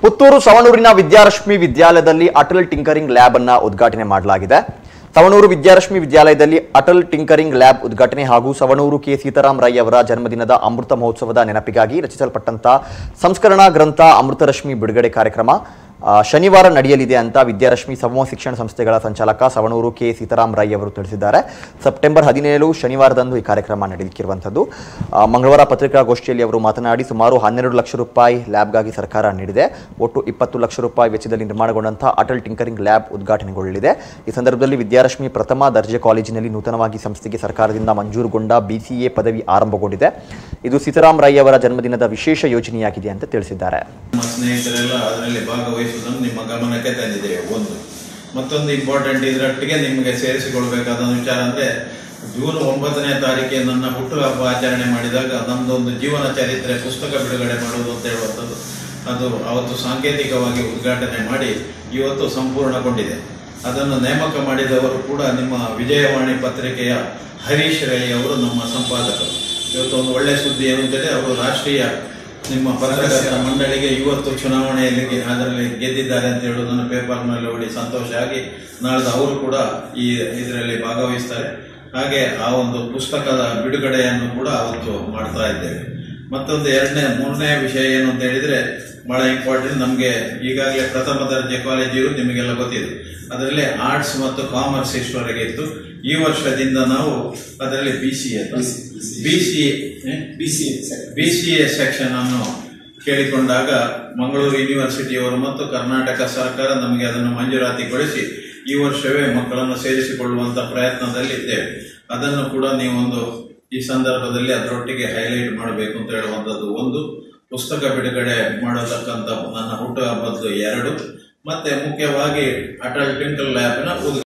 ಪುತ್ತೂರು ಸವಣೂರಿನ ವಿದ್ಯಾರಶ್ಮಿ ವಿದ್ಯಾಲಯದಲ್ಲಿ Atal tinkering lab ಅನ್ನ ಉದ್ಘಾಟನೆ ಮಾಡಲಾಗಿದೆ ಸವಣೂರು ವಿದ್ಯಾರಶ್ಮಿ ವಿದ್ಯಾಲಯದಲ್ಲಿ ಅಟಲ್ ಟಿಂಕರಿಂಗ್ ಲ್ಯಾಬ್ ಉದ್ಘಾಟನೆ ಹಾಗೂ ಸವಣೂರು ಕೆ ಸೀತಾರಾಮ್ ರೈ ಅವರ ಜನ್ಮದಿನದ ಅಮೃತ ಮಹೋತ್ಸವದ ನೆನಪಿಗಾಗಿ ರಚಿಸಲ್ಪಟ್ಟಂತ ಸಂಸ್ಕರಣಾ ಗ್ರಂಥ ಅಮೃತರಶ್ಮಿ ಬಿಡುಗಡೆ ಕಾರ್ಯಕ್ರಮ ಆ, ಶನಿವಾರ ನಡೆಯಲಿದೆ ಅಂತ ವಿದ್ಯಾರಶ್ಮಿ ಸಮೂಹ ಶಿಕ್ಷಣ ಸಂಸ್ಥೆಗಳ ಸಂಚಾಲಕ ಸವಣೂರು ಕೆ ಸೀತಾರಾಮ್ ರೈ ಅವರು ತಿಳಿಸಿದ್ದಾರೆ ಸೆಪ್ಟೆಂಬರ್ ಹದಿನೇಳು ಶನಿವಾರದಂದು ಈ ಕಾರ್ಯಕ್ರಮ ನಡೆಯಲಿಕ್ಕಿರುವಂಥದ್ದು ಆ, ಮಂಗಳವಾರ ಪತ್ರಿಕಾಗೋಷ್ಠಿಯಲ್ಲಿ ಅವರು ಮಾತನಾಡಿ ಸುಮಾರು ಹನ್ನೆರಡು ಲಕ್ಷ ರೂಪಾಯಿ ಲ್ಯಾಬ್ಗಾಗಿ ಸರ್ಕಾರ ನೀಡಿದೆ ಒಟ್ಟು ಇಪ್ಪತ್ತು ಲಕ್ಷ ರೂಪಾಯಿ ವೆಚ್ಚದಲ್ಲಿ ನಿರ್ಮಾಣಗೊಂಡಂತಹ ಅಟಲ್ ಟಿಂಕರಿಂಗ್ ಲ್ಯಾಬ್ ಉದ್ಘಾಟನೆಗೊಳ್ಳಲಿದೆ ಈ ಸಂದರ್ಭದಲ್ಲಿ ವಿದ್ಯಾರಶ್ಮಿ ಪ್ರಥಮ ದರ್ಜೆ ಕಾಲೇಜಿನಲ್ಲಿ ನೂತನವಾಗಿ ಸಂಸ್ಥೆಗೆ ಸರ್ಕಾರದಿಂದ ಮಂಜೂರುಗೊಂಡ ಬಿಸಿಎ ಪದವಿ ಆರಂಭಗೊಂಡಿದೆ ಇದು ಸೀತಾರಾಮ್ ರೈ ಅವರ ಜನ್ಮದಿನದ ವಿಶೇಷ ಯೋಜನೆಯಾಗಿದೆ ಅಂತ ತಿಳಿಸಿದ್ದಾರೆ ನಮ್ಮ ಸ್ನೇಹಿತರೆಲ್ಲ ಅದರಲ್ಲಿ ಭಾಗವಹಿಸುವುದನ್ನು ನಿಮ್ಮ ಗಮನಕ್ಕೆ ತಂದಿದ್ದೇವೆ ಒಂದು ಮತ್ತೊಂದು ಇಂಪಾರ್ಟೆಂಟ್ ಇದರೊಟ್ಟಿಗೆ ನಿಮಗೆ ಸೇರಿಸಿಕೊಳ್ಬೇಕಾದ ವಿಚಾರ ಅಂದ್ರೆ ಜೂನ್ ಒಂಬತ್ತನೇ ತಾರೀಕಿಗೆ ನನ್ನ ಹುಟ್ಟುಹಬ್ಬ ಆಚರಣೆ ಮಾಡಿದಾಗ ನಮ್ದೊಂದು ಜೀವನ ಚರಿತ್ರೆ ಪುಸ್ತಕ ಬಿಡುಗಡೆ ಮಾಡುವುದು ಅಂತ ಹೇಳುವಂಥದ್ದು ಅದು ಅವತ್ತು ಸಾಂಕೇತಿಕವಾಗಿ ಉದ್ಘಾಟನೆ ಮಾಡಿ ಇವತ್ತು ಸಂಪೂರ್ಣಗೊಂಡಿದೆ ಅದನ್ನು ನೇಮಕ ಮಾಡಿದವರು ಕೂಡ ನಿಮ್ಮ ವಿಜಯವಾಣಿ ಪತ್ರಿಕೆಯ ಹರೀಶ್ ರೈ ಅವರು ನಮ್ಮ ಸಂಪಾದಕರು ಇವತ್ತು ಒಂದು ಒಳ್ಳೆ ಸುದ್ದಿ ಏನು ಅಂತೇಳಿ ಅವರು ರಾಷ್ಟ್ರೀಯ ನಿಮ್ಮ ಪತ್ರಕರ್ತ ಮಂಡಳಿಗೆ ಇವತ್ತು ಚುನಾವಣೆಯಲ್ಲಿ ಗೆ- ಅದರಲ್ಲಿ ಗೆದ್ದಿದ್ದಾರೆ ಅಂತ ಹೇಳುವುದನ್ನು ಪೇಪರ್ನಲ್ಲಿ ಓಡಿ ಸಂತೋಷ ಆಗಿ ನಾಳ್ದು ಅವರು ಕೂಡ ಈ ಇದರಲ್ಲಿ ಭಾಗವಹಿಸ್ತಾರೆ ಹಾಗೆ ಆ ಒಂದು ಪುಸ್ತಕದ ಬಿಡುಗಡೆಯನ್ನು ಕೂಡ ಅವತ್ತು ಮಾಡ್ತಾ ಇದ್ದೇವೆ ಮತ್ತೊಂದು ಎರಡನೇ ಮೂರನೇ ವಿಷಯ ಏನು ಅಂತ ಹೇಳಿದ್ರೆ ಬಹಳ ಇಂಪಾರ್ಟೆಂಟ್ ನಮಗೆ ಈಗಾಗಲೇ ಪ್ರಥಮ ದರ್ಜೆ ಕಾಲೇಜು ನಿಮಗೆಲ್ಲ ಗೊತ್ತಿದೆ ಅದರಲ್ಲಿ ಆರ್ಟ್ಸ್ ಮತ್ತು ಕಾಮರ್ಸ್ ಇಷ್ಟವರೆಗೆ ಇತ್ತು ಈ ವರ್ಷದಿಂದ ನಾವು ಅದರಲ್ಲಿ B C A B C B C A section ಅನ್ನು ಕೇಳಿಕೊಂಡಾಗ ಮಂಗಳೂರು ಯೂನಿವರ್ಸಿಟಿಯವರು ಮತ್ತು ಕರ್ನಾಟಕ ಸರ್ಕಾರ ನಮಗೆ ಅದನ್ನು ಮಂಜೂರಾತಿಗೊಳಿಸಿ ಈ ವರ್ಷವೇ ಮಕ್ಕಳನ್ನು ಸೇರಿಸಿಕೊಳ್ಳುವಂತ ಪ್ರಯತ್ನದಲ್ಲಿ ಇದ್ದೇವೆ ಅದನ್ನು ಕೂಡ ನೀವೊಂದು ಈ ಸಂದರ್ಭದಲ್ಲಿ ಅದರೊಟ್ಟಿಗೆ ಹೈಲೈಟ್ ಮಾಡಬೇಕು ಅಂತ ಹೇಳುವಂಥದ್ದು ಒಂದು ಪುಸ್ತಕ ಬಿಡುಗಡೆ ಮಾಡತಕ್ಕಂಥ ನನ್ನ ಹುಟ್ಟುಹಬ್ಬದ್ದು ಎರಡು ಮತ್ತೆ ಮುಖ್ಯವಾಗಿ ಅಟಲ್ ಟಿಂಕಲ್ ಲ್ಯಾಬ್ನ ಉದ್ಘಾಟನೆ